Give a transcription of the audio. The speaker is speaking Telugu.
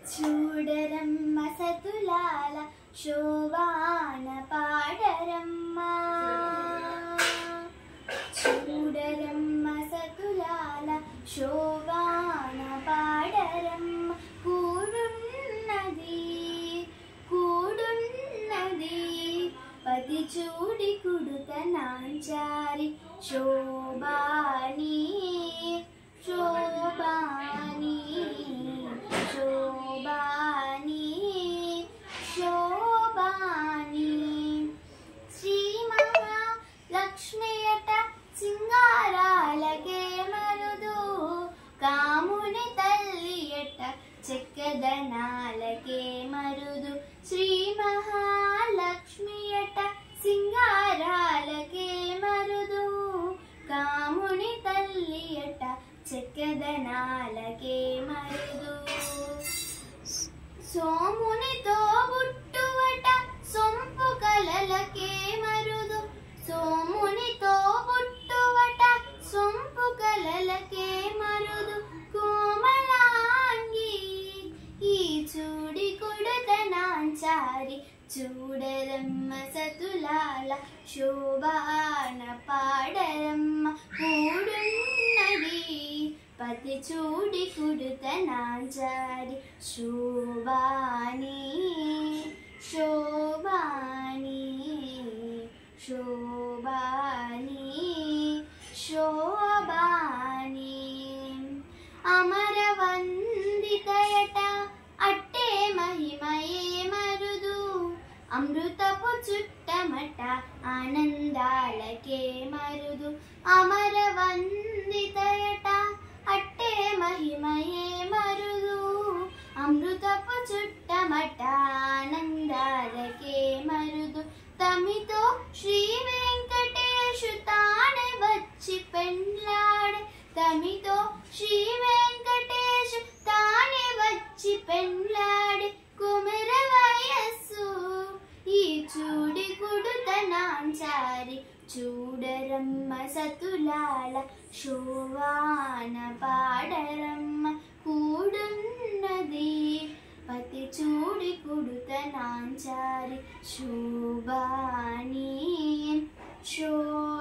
చూడరమ్మ సతులాల శోభాన పాడరమ్మ చూడరమ్మ సతులాల శోభాన పాడరమ్మ కూడున్నది కూడున్నది పతి చూడి కుడుత నాంచారి శోభాని శోభాని శోభాని శోభాని శ్రీ మహాలక్ష్మియట సింగారాలకే మరుదు కాముని తల్లియట చెక్కదనాలకే మరుదు శ్రీ మహాలక్ష్మియట సింగారాలకే మరుదు కాముని తల్లియట చెక్కదనాలకే మరుదు సోమునితో బుట్టువట సొంపు కలలకే మరుదు సోమునితో బుట్టువట సొంపు కలలకే మరుదు కోమలాంగి ఈ చూడి కొడుతనాంచారి చూడరమ్మ సతులాల శోభాన పాడరమ్మ కూడున్నది పతి చూడి కుడుతనాంచారి శోభాని శోభాని శోభాని శోభాని అమరవందితయట అట్టే మహిమయే మరుదు అమృతపు చుట్టమట ఆనందాలకే మరుదు అమరవందితయట అట్టే మహిమయే మరుదు అమృతపు చుట్టమట ఆనందాలకే మరుదు తమితో శ్రీ వెంకటేశు తానే వచ్చి పెండ్లాడే తమితో శ్రీ వెంకటేశు తానే వచ్చి పెండ్లాడే కుమర వయస్సు ఈ చూడి కుడుతనాంచారి చూడరమ్మ సతులాల శోవాన పాడరమ్మ కూడున్నది పతి చూడి కుడుతనాంచారి శోభాని శోభాని